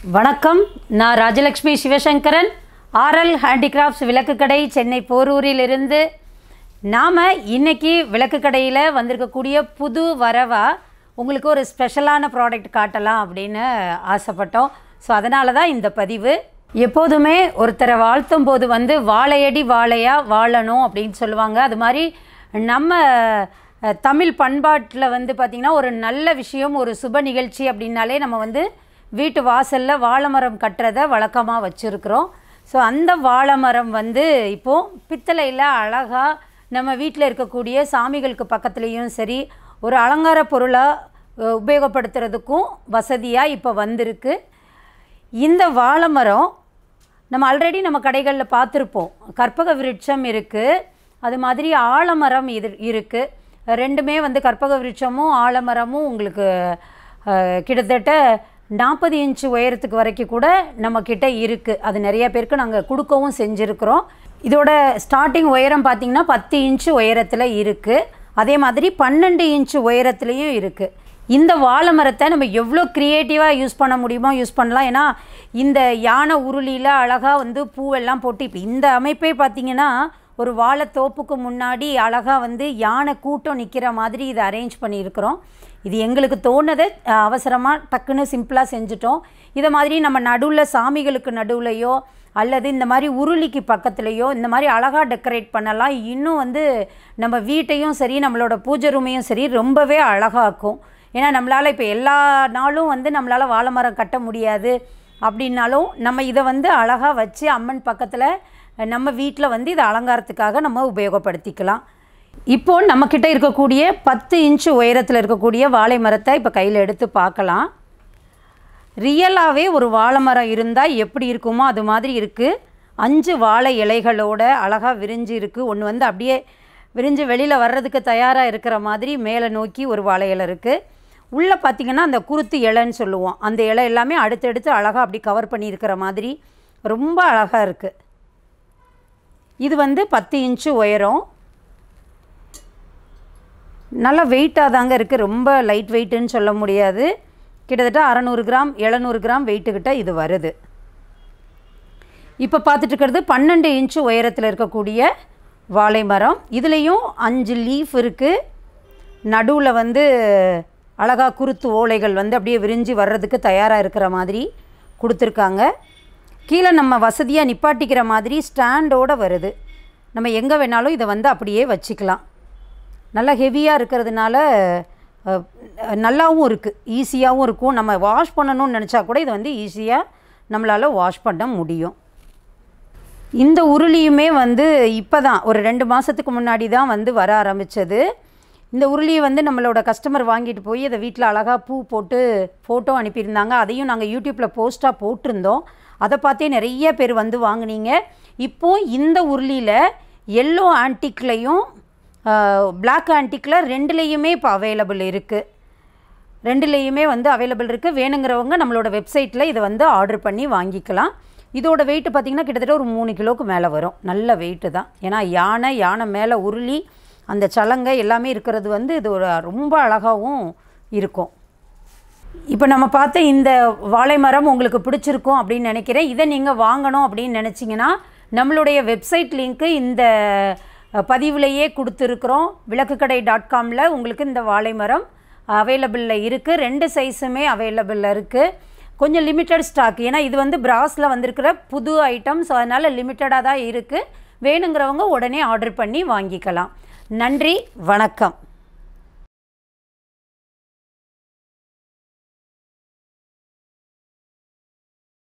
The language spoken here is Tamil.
வணக்கம் நான் ராஜலக்ஷ்மி சிவசங்கரன் ஆர்எல் ஹேண்டிகிராஃப்ட்ஸ் விளக்கு கடை சென்னை போரூரிலிருந்து நாம் இன்னைக்கு விளக்கு கடையில் வந்திருக்கக்கூடிய புது வரவா உங்களுக்கு ஒரு ஸ்பெஷலான ப்ராடக்ட் காட்டலாம் அப்படின்னு ஆசைப்பட்டோம் ஸோ அதனால தான் இந்த பதிவு எப்போதுமே ஒருத்தரை வாழ்த்தும் போது வந்து வாழையடி வாழையா வாழணும் அப்படின்னு சொல்லுவாங்க அது மாதிரி நம்ம அஹ், தமிழ் பண்பாட்டில் வந்து பார்த்திங்கன்னா ஒரு நல்ல விஷயம் ஒரு சுப நிகழ்ச்சி அப்படின்னாலே நம்ம வந்து வீட்டு வாசலில் வாழை மரம் கட்டுறதை வழக்கமாக வச்சுருக்குறோம் ஸோ அந்த வாழை மரம் வந்து இப்போது பித்தளையில் அழகாக நம்ம வீட்டில் இருக்கக்கூடிய சாமிகளுக்கு பக்கத்துலேயும் சரி ஒரு அலங்கார பொருளாக உபயோகப்படுத்துறதுக்கும் வசதியாக இப்போ வந்திருக்கு இந்த வாழை மரம் நம்ம ஆல்ரெடி நம்ம கடைகளில் பார்த்துருப்போம் கற்பக விருட்சம் இருக்குது அது மாதிரி ஆலமரம் இது இருக்குது ரெண்டுமே வந்து கற்பக விருட்சமும் ஆலமரமும் உங்களுக்கு அஹ், கிட்டத்தட்ட நாற்பது இன்ச்சு உயரத்துக்கு வரைக்கும் கூட நம்மக்கிட்ட இருக்குது அது நிறைய பேருக்கு நாங்கள் கொடுக்கவும் செஞ்சுருக்கிறோம் இதோட ஸ்டார்டிங் உயரம் பார்த்திங்கன்னா பத்து இன்ச்சு உயரத்தில் இருக்குது அதே மாதிரி பன்னெண்டு இன்ச்சு உயரத்துலேயும் இருக்குது இந்த வாழை மரத்தை நம்ம எவ்வளோ க்ரியேட்டிவாக யூஸ் பண்ண முடியுமோ யூஸ் பண்ணலாம் ஏன்னா இந்த யானை உருளியில் அழகாக வந்து பூவெல்லாம் போட்டு இப்போ இந்த அமைப்பே பார்த்திங்கன்னா ஒரு வாழைத்தோப்புக்கு முன்னாடி அழகாக வந்து யானை கூட்டம் நிற்கிற மாதிரி இதை அரேஞ்ச் பண்ணியிருக்கிறோம் இது எங்களுக்கு தோணுதை அவசரமாக டக்குன்னு சிம்பிளாக செஞ்சுட்டோம் இதை மாதிரி நம்ம நடுவில் சாமிகளுக்கு நடுவுலையோ அல்லது இந்த மாதிரி உருளிக்கு பக்கத்துலேயோ இந்த மாதிரி அழகாக டெக்கரேட் பண்ணலாம் இன்னும் வந்து நம்ம வீட்டையும் சரி நம்மளோட பூஜை ரூமையும் சரி ரொம்பவே அழகாக்கும் ஏன்னா நம்மளால் இப்போ எல்லா நாளும் வந்து நம்மளால் வாழை மரம் கட்ட முடியாது அப்படின்னாலும் நம்ம இதை வந்து அழகாக வச்சு அம்மன் பக்கத்தில் நம்ம வீட்டில் வந்து இதை அலங்காரத்துக்காக நம்ம உபயோகப்படுத்திக்கலாம் இப்போ நம்மக்கிட்ட இருக்கக்கூடிய பத்து இன்ச்சு உயரத்தில் இருக்கக்கூடிய வாழை மரத்தை இப்போ கையில் எடுத்து பார்க்கலாம் ரியலாகவே ஒரு வாழை மரம் இருந்தால் எப்படி இருக்குமோ அது மாதிரி இருக்குது அஞ்சு வாழை இலைகளோட அழகாக விரிஞ்சு இருக்குது ஒன்று வந்து அப்படியே விரிஞ்சு வெளியில் வர்றதுக்கு தயாராக இருக்கிற மாதிரி மேலே நோக்கி ஒரு வாழை இலை இருக்குது உள்ளே பார்த்திங்கன்னா அந்த குருத்து இலைன்னு சொல்லுவோம் அந்த இலை எல்லாமே அடுத்தடுத்து அழகாக அப்படி கவர் பண்ணியிருக்கிற மாதிரி ரொம்ப அழகாக இருக்குது இது வந்து பத்து இன்ச்சு உயரம் நல்லா வெயிட்டாக தாங்க இருக்குது ரொம்ப லைட் வெயிட்டுன்னு சொல்ல முடியாது கிட்டத்தட்ட அறநூறு கிராம் எழுநூறு கிராம் வெயிட்டுக்கிட்ட இது வருது இப்போ பார்த்துட்டு இருக்கிறது பன்னெண்டு இன்ச்சு உயரத்தில் இருக்கக்கூடிய வாழை மரம் இதுலேயும் அஞ்சு லீஃப் இருக்குது நடுவில் வந்து அழகா குருத்து ஓலைகள் வந்து அப்படியே விரிஞ்சு வர்றதுக்கு தயாராக இருக்கிற மாதிரி கொடுத்துருக்காங்க கீழே நம்ம வசதியாக நிப்பாட்டிக்கிற மாதிரி ஸ்டாண்டோடு வருது நம்ம எங்கே வேணாலும் இதை வந்து அப்படியே வச்சுக்கலாம் நல்லா ஹெவியாக இருக்கிறதுனால அஹ், நல்லாவும் இருக்குது ஈஸியாகவும் இருக்கும் நம்ம வாஷ் பண்ணணும்னு நினச்சா கூட இதை வந்து ஈஸியாக நம்மளால் வாஷ் பண்ண முடியும் இந்த உருளியுமே வந்து இப்போ தான் ஒரு ரெண்டு மாதத்துக்கு முன்னாடி தான் வந்து வர ஆரம்பித்தது இந்த உருளியை வந்து நம்மளோட கஸ்டமர் வாங்கிட்டு போய் அதை வீட்டில் அழகாக பூ போட்டு ஃபோட்டோ அனுப்பியிருந்தாங்க அதையும் நாங்கள் யூடியூப்பில் போஸ்ட்டாக போட்டிருந்தோம் அதை பார்த்தே நிறைய பேர் வந்து வாங்குனீங்க இப்போது இந்த உருளியில் எல்லோ ஆன்டிக்லையும் பிளாக் ஆன்டிக்கில் ரெண்டுலேயுமே இப்போ அவைலபிள் இருக்குது ரெண்டுலேயுமே வந்து அவைலபிள் இருக்குது வேணுங்கிறவங்க நம்மளோட வெப்சைட்டில் இதை வந்து ஆர்டர் பண்ணி வாங்கிக்கலாம் இதோட வெயிட் பார்த்திங்கன்னா கிட்டத்தட்ட ஒரு மூணு கிலோவுக்கு மேலே வரும் நல்ல வெயிட்டு தான் ஏன்னா யானை யானை மேலே உருளி அந்த சலங்கை எல்லாமே இருக்கிறது வந்து இது ஒரு ரொம்ப அழகாகவும் இருக்கும் இப்போ நம்ம பார்த்த இந்த வாழை மரம் உங்களுக்கு பிடிச்சிருக்கும் அப்படின்னு நினைக்கிறேன் இதை நீங்கள் வாங்கணும் அப்படின்னு நினச்சிங்கன்னா நம்மளுடைய வெப்சைட் லிங்க்கு இந்த அஹ், பதிவுலேயே கொடுத்துருக்குறோம் விளக்குக்கடை டாட் காமில் உங்களுக்கு இந்த வாழை மரம் அவைலபிளில் இருக்குது ரெண்டு சைஸுமே அவைலபிளில் இருக்குது கொஞ்சம் லிமிட்டட் ஸ்டாக் ஏன்னா இது வந்து பிராஸில் வந்திருக்கிற புது ஐட்டம் ஸோ அதனால் லிமிட்டடாக தான் இருக்குது வேணுங்கிறவங்க உடனே ஆர்டர் பண்ணி வாங்கிக்கலாம் நன்றி வணக்கம்